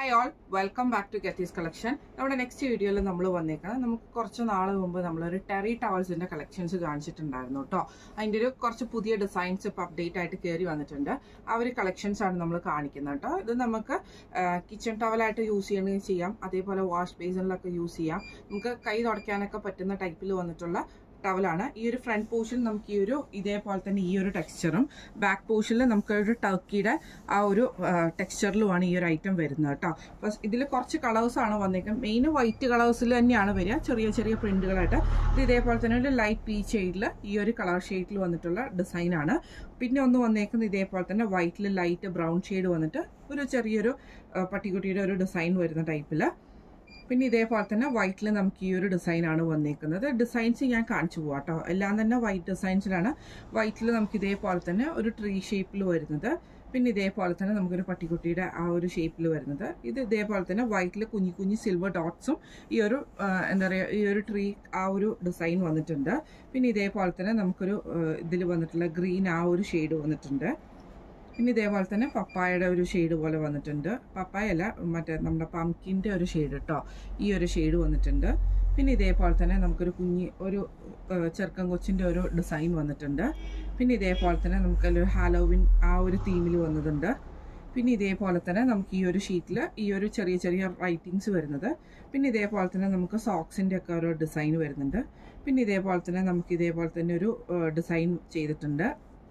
hi all welcome back to ഗത്തീസ് collection നമ്മുടെ next വീഡിയോയിൽ നമ്മൾ വന്നേക്കുന്നത് നമുക്ക് കുറച്ച് നാൾ മുമ്പ് നമ്മളൊരു ടെറി ടവൽസിന്റെ കളക്ഷൻസ് കാണിച്ചിട്ടുണ്ടായിരുന്നു കേട്ടോ അതിൻ്റെ ഒരു കുറച്ച് പുതിയ ഡിസൈൻസ് ഇപ്പോൾ അപ്ഡേറ്റ് ആയിട്ട് കയറി വന്നിട്ടുണ്ട് ആ ഒരു കളക്ഷൻസ് ആണ് നമ്മൾ കാണിക്കുന്നത് കേട്ടോ ഇത് നമുക്ക് കിച്ചൺ ടവലായിട്ട് യൂസ് ചെയ്യണമെങ്കിൽ ചെയ്യാം അതേപോലെ വാഷ് ബേസിനിലൊക്കെ യൂസ് ചെയ്യാം നമുക്ക് കൈ തുടയ്ക്കാനൊക്കെ പറ്റുന്ന ടൈപ്പിൽ വന്നിട്ടുള്ള ടവലാണ് ഈ ഒരു ഫ്രണ്ട് പോർഷൻ നമുക്ക് ഈ ഒരു ഇതേപോലെ തന്നെ ഈ ഒരു ടെക്സ്ചറും ബാക്ക് പോർഷനിൽ നമുക്ക് ഒരു ടർക്കിയുടെ ആ ഒരു ടെക്സ്ചറിലുമാണ് ഈ ഒരു ഐറ്റം വരുന്നത് കേട്ടോ അപ്പോൾ ഇതിൽ കുറച്ച് കളേഴ്സ് ആണ് വന്നേക്കുന്നത് മെയിൻ വൈറ്റ് കളേഴ്സിൽ തന്നെയാണ് വരിക ചെറിയ ചെറിയ പ്രിന്റുകളായിട്ട് ഇത് ഇതേപോലെ തന്നെ ഒരു ലൈറ്റ് പീ ഷെയ്ഡിൽ ഈ ഒരു കളർ ഷെയ്ഡിൽ വന്നിട്ടുള്ള ഡിസൈനാണ് പിന്നെ ഒന്ന് വന്നേക്കുന്നത് ഇതേപോലെ തന്നെ വൈറ്റിൽ ലൈറ്റ് ബ്രൗൺ ഷെയ്ഡ് വന്നിട്ട് ഒരു ചെറിയൊരു ആ, പട്ടിക്കുട്ടിയുടെ ഒരു ഡിസൈൻ വരുന്ന ടൈപ്പിൽ പിന്നെ ഇതേപോലെ തന്നെ വൈറ്റിൽ നമുക്ക് ഈ ഒരു ഡിസൈൻ ആണ് വന്നേക്കുന്നത് ഡിസൈൻസ് ഞാൻ കാണിച്ചു പോവാം കേട്ടോ എല്ലാം തന്നെ വൈറ്റ് ഡിസൈൻസിലാണ് വൈറ്റിൽ നമുക്ക് ഇതേപോലെ തന്നെ ഒരു ട്രീ ഷേപ്പിൽ വരുന്നത് പിന്നെ ഇതേപോലെ തന്നെ നമുക്കൊരു പട്ടിക്കുട്ടിയുടെ ആ ഒരു ഷേപ്പിൽ വരുന്നത് ഇത് ഇതേപോലെ തന്നെ വൈറ്റിൽ കുഞ്ഞു കുഞ്ഞു സിൽവർ ഡോട്ട്സും ഈ ഒരു ആ, എന്താ പറയുക ഈ ഒരു ട്രീ ആ ഒരു ഡിസൈൻ വന്നിട്ടുണ്ട് പിന്നെ ഇതേപോലെ തന്നെ നമുക്കൊരു ഇതിൽ വന്നിട്ടുള്ള ഗ്രീൻ ആ ഒരു ഷെയ്ഡ് വന്നിട്ടുണ്ട് പിന്നെ ഇതേപോലെ തന്നെ പപ്പായയുടെ ഒരു ഷെയ്ഡ് പോലെ വന്നിട്ടുണ്ട് പപ്പായ അല്ല മറ്റേ നമ്മുടെ പംകിൻ്റെ ഒരു ഷെയ്ഡ് കേട്ടോ ഈ ഒരു ഷെയ്ഡ് വന്നിട്ടുണ്ട് പിന്നെ ഇതേപോലെ തന്നെ നമുക്കൊരു കുഞ്ഞി ഒരു ഏഹ്, ചെറുക്കൻ കൊച്ചിൻ്റെ ഒരു ഡിസൈൻ വന്നിട്ടുണ്ട് പിന്നെ ഇതേപോലെ തന്നെ നമുക്കൊരു ഹാലോവിൻ ആ ഒരു തീമിൽ വന്നതുണ്ട് പിന്നെ ഇതേപോലെ തന്നെ നമുക്ക് ഈ ഒരു ഷീറ്റിൽ ഈ ഒരു ചെറിയ ചെറിയ റൈറ്റിങ്സ് വരുന്നത് പിന്നെ ഇതേപോലെ തന്നെ നമുക്ക് സോക്സിൻ്റെ ഒക്കെ ഒരു ഡിസൈൻ വരുന്നുണ്ട് പിന്നെ ഇതേപോലെ തന്നെ നമുക്ക് ഇതേപോലെ തന്നെ ഒരു ഡിസൈൻ ചെയ്തിട്ടുണ്ട്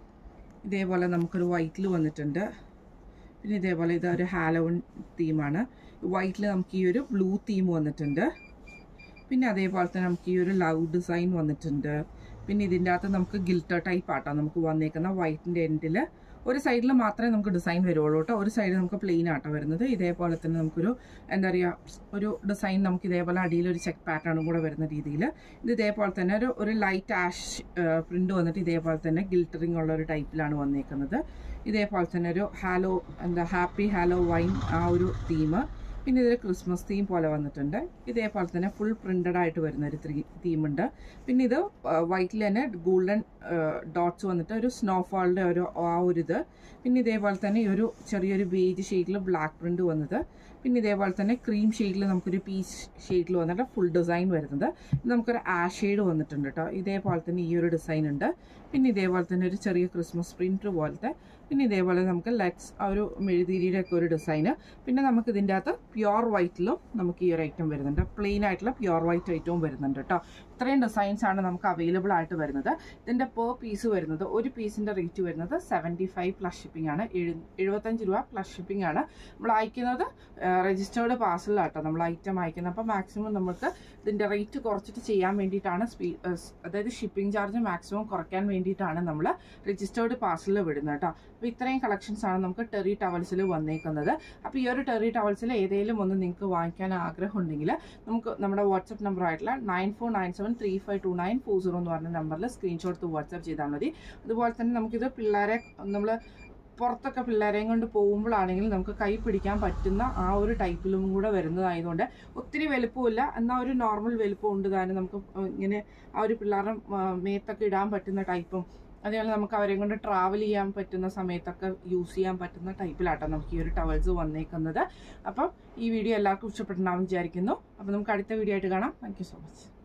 ഇതേപോലെ നമുക്കൊരു വൈറ്റിൽ വന്നിട്ടുണ്ട് പിന്നെ ഇതേപോലെ ഇത് ഒരു ഹാലോവൺ തീമാണ് വൈറ്റിൽ നമുക്ക് ഈ ഒരു ബ്ലൂ തീം വന്നിട്ടുണ്ട് പിന്നെ അതേപോലെ തന്നെ നമുക്ക് ഈ ഒരു ലവ് ഡിസൈൻ വന്നിട്ടുണ്ട് പിന്നെ ഇതിൻ്റെ അകത്ത് നമുക്ക് ഗിൽട്ടർ ടൈപ്പ് ആട്ടോ നമുക്ക് വന്നേക്കുന്ന വൈറ്റിൻ്റെ എൻഡിൽ ഒരു സൈഡിൽ മാത്രമേ നമുക്ക് ഡിസൈൻ വരുള്ളൂ കേട്ടോ ഒരു സൈഡ് നമുക്ക് പ്ലെയിൻ ആട്ടോ വരുന്നത് ഇതേപോലെ തന്നെ നമുക്കൊരു എന്താ പറയുക ഒരു ഡിസൈൻ നമുക്ക് ഇതേപോലെ അടിയിൽ ഒരു ചെക്ക് പാറ്റേണും കൂടെ വരുന്ന രീതിയിൽ ഇത് ഇതേപോലെ തന്നെ ഒരു ഒരു ലൈറ്റ് ആഷ് പ്രിന്റ് വന്നിട്ട് ഇതേപോലെ തന്നെ ഗിൽട്ടറിങ് ഉള്ള ഒരു ടൈപ്പിലാണ് വന്നേക്കുന്നത് ഇതേപോലെ തന്നെ ഒരു ഹാലോ എന്താ ഹാപ്പി ഹാലോ വൈൻ ആ ഒരു തീം പിന്നെ ഇതിൽ ക്രിസ്മസ് തീം പോലെ വന്നിട്ടുണ്ട് ഇതേപോലെ തന്നെ ഫുൾ പ്രിന്റഡ് ആയിട്ട് വരുന്ന ഒരു ത്രീ തീമുണ്ട് പിന്നെ ഇത് വൈറ്റിൽ തന്നെ ഗോൾഡൻ ഡോട്ട്സ് വന്നിട്ട് ഒരു സ്നോഫാളിൻ്റെ ഒരു ആ ഒരു ഇത് പിന്നെ ഇതേപോലെ തന്നെ ഈ ഒരു ചെറിയൊരു ബേജ് ഷെയ്ഡിൽ ബ്ലാക്ക് പ്രിന്റ് വന്നത് പിന്നെ ഇതേപോലെ തന്നെ ക്രീം ഷെയ്ഡിൽ നമുക്കൊരു പീസ് ഷെയ്ഡിൽ വന്നിട്ട് ഫുൾ ഡിസൈൻ വരുന്നത് ഇത് നമുക്കൊരു ആഷ് ഷെയ്ഡ് വന്നിട്ടുണ്ട് കേട്ടോ ഇതേപോലെ തന്നെ ഈ ഒരു ഡിസൈൻ ഉണ്ട് പിന്നെ ഇതേപോലെ തന്നെ ഒരു ചെറിയ ക്രിസ്മസ് പ്രിന്റ് പോലത്തെ പിന്നെ ഇതേപോലെ നമുക്ക് ലെഗ്സ് ആ ഒരു മെഴുതിരിയുടെ ഒക്കെ ഒരു ഡിസൈന് പിന്നെ നമുക്ക് ഇതിൻ്റെ അകത്ത് പ്യുവർ വൈറ്റിലും നമുക്ക് ഈ ഒരു ഐറ്റം വരുന്നുണ്ട് പ്ലെയിൻ ആയിട്ടുള്ള പ്യുവർ വൈറ്റ് ഐറ്റവും വരുന്നുണ്ട് കേട്ടോ ഇത്രയും ഡിസൈൻസ് ആണ് നമുക്ക് അവൈലബിൾ ആയിട്ട് വരുന്നത് ഇതിൻ്റെ പെർ പീസ് വരുന്നത് ഒരു പീസിൻ്റെ റേറ്റ് വരുന്നത് സെവൻറ്റി ഫൈവ് പ്ലസ് ഷിപ്പിംഗ് ആണ് എഴു എഴുപത്തഞ്ച് രൂപ പ്ലസ് ഷിപ്പിംഗ് ആണ് നമ്മൾ അയക്കുന്നത് രജിസ്റ്റേർഡ് പാർസലാട്ടോ നമ്മൾ ഐറ്റം അയക്കുന്നത് അപ്പോൾ മാക്സിമം നമുക്ക് ഇതിൻ്റെ റേറ്റ് കുറച്ചിട്ട് ചെയ്യാൻ വേണ്ടിയിട്ടാണ് സ്പീ അതായത് ഷിപ്പിംഗ് ചാർജ് മാക്സിമം കുറയ്ക്കാൻ വേണ്ടിയിട്ടാണ് നമ്മൾ രജിസ്റ്റേർഡ് പാർസലിൽ വിടുന്നത് കേട്ടോ അപ്പോൾ ഇത്രയും കളക്ഷൻസ് ആണ് നമുക്ക് ടെറി ടവൽസിൽ വന്നേക്കുന്നത് അപ്പോൾ ഈ ഒരു ടെറി ടവൽസിൽ ഏതെങ്കിലും ഒന്ന് നിങ്ങൾക്ക് വാങ്ങിക്കാൻ ആഗ്രഹം ഉണ്ടെങ്കിൽ നമുക്ക് നമ്മുടെ വാട്സപ്പ് നമ്പർ ആയിട്ടുള്ള nine four nine seven three five two nine four zero എന്ന് പറഞ്ഞ നമ്പറിൽ സ്ക്രീൻഷോട്ട് വാട്സപ്പ് ചെയ്താൽ മതി അതുപോലെ തന്നെ നമുക്കിത് പിള്ളേരെ നമ്മൾ പുറത്തൊക്കെ പിള്ളേരെയും കൊണ്ട് പോകുമ്പോഴാണെങ്കിൽ നമുക്ക് കൈ പിടിക്കാൻ പറ്റുന്ന ആ ഒരു ടൈപ്പിലും കൂടെ വരുന്നതായതുകൊണ്ട് ഒത്തിരി വലുപ്പമില്ല എന്നാൽ ഒരു നോർമൽ വലുപ്പം ഉണ്ട് താനും നമുക്ക് ഇങ്ങനെ ആ ഒരു പിള്ളേരുടെ ആ, മേത്തൊക്കെ ഇടാൻ പറ്റുന്ന ടൈപ്പും അതേപോലെ നമുക്ക് അവരെ കൊണ്ട് ട്രാവൽ ചെയ്യാൻ പറ്റുന്ന സമയത്തൊക്കെ യൂസ് ചെയ്യാൻ പറ്റുന്ന ടൈപ്പിലാട്ടോ നമുക്ക് ഈ ഒരു ടവൽസ് വന്നേക്കുന്നത് അപ്പം ഈ വീഡിയോ എല്ലാവർക്കും ഇഷ്ടപ്പെട്ടുണ്ടാവും വിചാരിക്കുന്നു അപ്പം നമുക്ക് അടുത്ത വീഡിയോ ആയിട്ട് കാണാം താങ്ക് സോ മച്ച്